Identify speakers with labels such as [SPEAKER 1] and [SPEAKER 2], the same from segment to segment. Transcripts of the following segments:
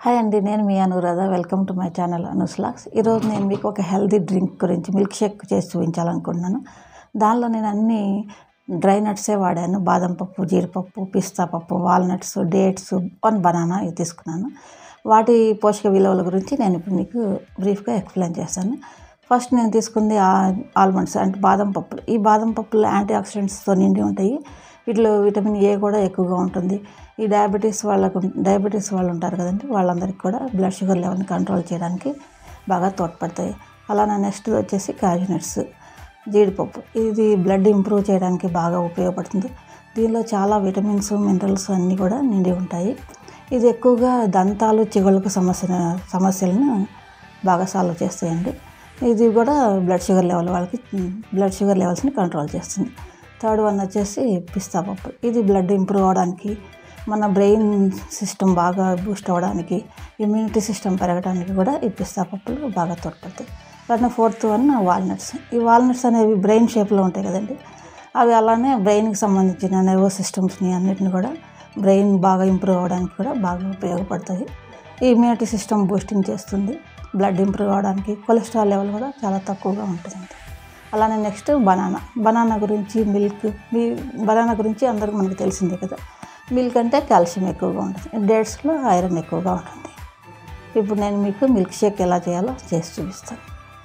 [SPEAKER 1] hi అండి నేను మీ Anuradha welcome to my channel అనుస్లాక్స్ ఈరోజు నేను మీకు ఒక హెల్తీ డ్రింక్ గురించి మిల్క్ షేక్ చేసి చూపించాలనుకుంటున్నాను దానిలో నేను అన్ని డ్రై నట్సే వాడాను బాదం పప్పు జీడిపప్పు పిస్తా పప్పు వాల్నట్స్ డేట్స్ వన్ బనానా ఇవి తీసుకున్నాను వాటి పోషక విలువల గురించి నేను ఇప్పుడు మీకు బ్రీఫ్గా ఎక్స్ప్లెయిన్ చేస్తాను ఫస్ట్ నేను తీసుకుంది ఆల్మండ్స్ అంటే బాదం పప్పులు ఈ బాదం పప్పులు యాంటీ ఆక్సిడెంట్స్తో నిండి ఉంటాయి వీటిలో విటమిన్ ఏ కూడా ఎక్కువగా ఉంటుంది ఈ డయాబెటీస్ వాళ్ళకు డయాబెటీస్ వాళ్ళు ఉంటారు కదండి వాళ్ళందరికీ కూడా బ్లడ్ షుగర్ లెవెల్ని కంట్రోల్ చేయడానికి బాగా తోడ్పడతాయి అలానే నెక్స్ట్ వచ్చేసి క్యాషనట్స్ జీడిపప్పు ఇది బ్లడ్ ఇంప్రూవ్ చేయడానికి బాగా ఉపయోగపడుతుంది దీనిలో చాలా విటమిన్స్ మినరల్స్ అన్నీ కూడా నిండి ఉంటాయి ఇది ఎక్కువగా దంతాలు చిగుళ్ళకు సమస్య సమస్యలను బాగా సాల్వ్ చేస్తాయండి ఇది కూడా బ్లడ్ షుగర్ లెవెల్ వాళ్ళకి బ్లడ్ షుగర్ లెవెల్స్ని కంట్రోల్ చేస్తుంది థర్డ్ వన్ వచ్చేసి పిస్తా పప్పు ఇది బ్లడ్ ఇంప్రూవ్ అవడానికి మన బ్రెయిన్ సిస్టమ్ బాగా బూస్ట్ అవ్వడానికి ఇమ్యూనిటీ సిస్టమ్ పెరగడానికి కూడా ఈ పిస్తా పప్పులు బాగా తోడ్పడతాయి అలానే ఫోర్త్ వన్ వాల్నట్స్ ఈ వాల్నట్స్ అనేవి బ్రెయిన్ షేప్లో ఉంటాయి కదండి అవి అలానే బ్రెయిన్కి సంబంధించిన నర్వస్ సిస్టమ్స్ని అన్నిటిని కూడా బ్రెయిన్ బాగా ఇంప్రూవ్ అవ్వడానికి కూడా బాగా ఉపయోగపడతాయి ఈ ఇమ్యూనిటీ సిస్టమ్ బూస్టింగ్ చేస్తుంది బ్లడ్ ఇంప్రూవ్ అవ్వడానికి కొలెస్ట్రాల్ లెవెల్ కూడా చాలా తక్కువగా ఉంటుందండి అలానే నెక్స్ట్ బనానా బనానా గురించి మిల్క్ మీ బనానా గురించి అందరికీ మనకు తెలిసిందే కదా మిల్క్ అంటే కాల్షియం ఎక్కువగా ఉంటుంది డేట్స్లో ఐరన్ ఎక్కువగా ఉంటుంది ఇప్పుడు నేను మీకు మిల్క్ షేక్ ఎలా చేయాలో చేసి చూపిస్తాను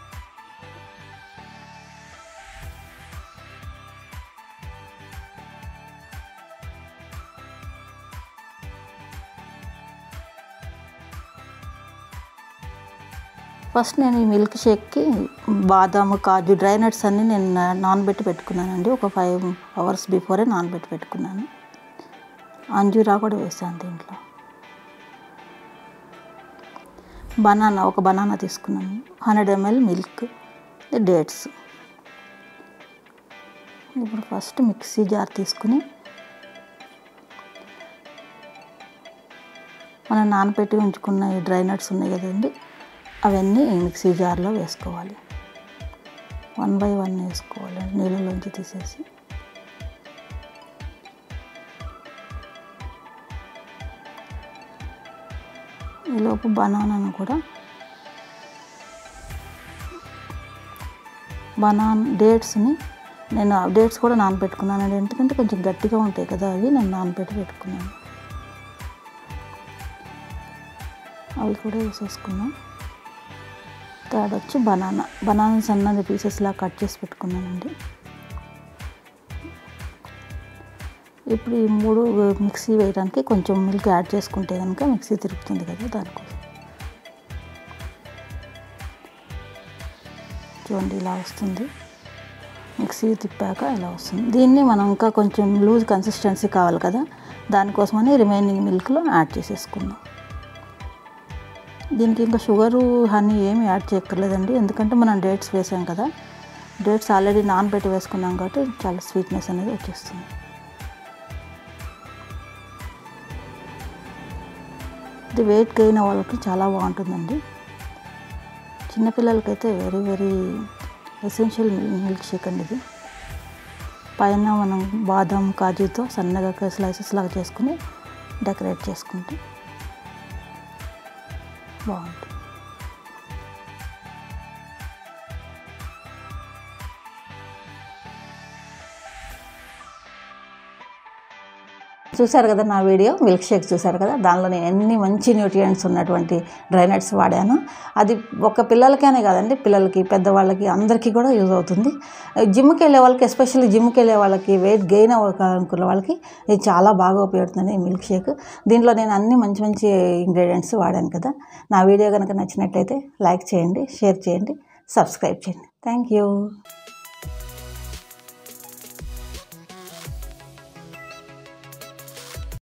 [SPEAKER 1] ఫస్ట్ నేను ఈ మిల్క్ షేక్కి బాదాము కాజు డ్రై నట్స్ అన్నీ నేను నానబెట్టి పెట్టుకున్నానండి ఒక ఫైవ్ అవర్స్ బిఫోరే నానబెట్టి పెట్టుకున్నాను అంజూరా కూడా వేసాను దీంట్లో బనానా ఒక బనానా తీసుకున్నాను హండ్రెడ్ ఎంఎల్ మిల్క్ డేట్స్ ఇప్పుడు ఫస్ట్ మిక్సీ జార్ తీసుకుని మనం నానబెట్టి ఉంచుకున్న ఈ డ్రై నట్స్ ఉన్నాయి కదండి అవన్నీ మిక్సీ జార్లో వేసుకోవాలి వన్ బై వన్ వేసుకోవాలి నీళ్ళలోంచి తీసేసి ఈలోపు బనానాను కూడా బనానా డేట్స్ని నేను డేట్స్ కూడా నానబెట్టుకున్నాను ఎందుకంటే కొంచెం గట్టిగా ఉంటాయి కదా అవి నేను నానబెట్టి పెట్టుకున్నాను అవి కూడా వేసేసుకున్నాను థర్డ్ వచ్చి బనానా బనానా సన్నది పీసెస్లా కట్ చేసి పెట్టుకున్నానండి ఇప్పుడు ఈ మూడు మిక్సీ వేయడానికి కొంచెం మిల్క్ యాడ్ చేసుకుంటే కనుక మిక్సీ తిరుగుతుంది కదా దానికోసం చూడండి ఇలా వస్తుంది మిక్సీ తిప్పాక ఇలా వస్తుంది దీన్ని మనం ఇంకా కొంచెం లూజ్ కన్సిస్టెన్సీ కావాలి కదా దానికోసమని రిమైనింగ్ మిల్క్లో యాడ్ చేసేసుకుందాం దీనికి ఇంకా షుగరు హనీ ఏమి యాడ్ చేయక్కర్లేదండి ఎందుకంటే మనం డేట్స్ వేసాం కదా డేట్స్ ఆల్రెడీ నానబెట్టి వేసుకున్నాం కాబట్టి చాలా స్వీట్నెస్ అనేది వచ్చేస్తుంది ఇది వెయిట్ గెయిన్ వాళ్ళకి చాలా బాగుంటుందండి చిన్నపిల్లలకైతే very very essential milk shake అండి ఇది పైన మనం బాదం కాజుతో సన్నగా స్లైసెస్ లాగా చేసుకుని డెకరేట్ చేసుకుంటే బాగుంటుంది చూసారు కదా నా వీడియో మిల్క్ షేక్ చూసారు కదా దానిలో నేను ఎన్ని మంచి న్యూట్రియంట్స్ ఉన్నటువంటి డ్రై నట్స్ వాడాను అది ఒక పిల్లలకేనే కాదండి పిల్లలకి పెద్దవాళ్ళకి అందరికీ కూడా యూజ్ అవుతుంది జిమ్కి వెళ్ళే వాళ్ళకి ఎస్పెషల్లీ జిమ్కి వెళ్ళే వాళ్ళకి వెయిట్ గెయిన్ అవ్వాలనుకున్న వాళ్ళకి ఇది చాలా బాగా ఉపయోగపడుతుంది ఈ మిల్క్ షేక్ దీంట్లో నేను అన్ని మంచి మంచి ఇంగ్రీడియంట్స్ వాడాను కదా నా వీడియో కనుక నచ్చినట్లయితే లైక్ చేయండి షేర్ చేయండి సబ్స్క్రైబ్ చేయండి థ్యాంక్ యూ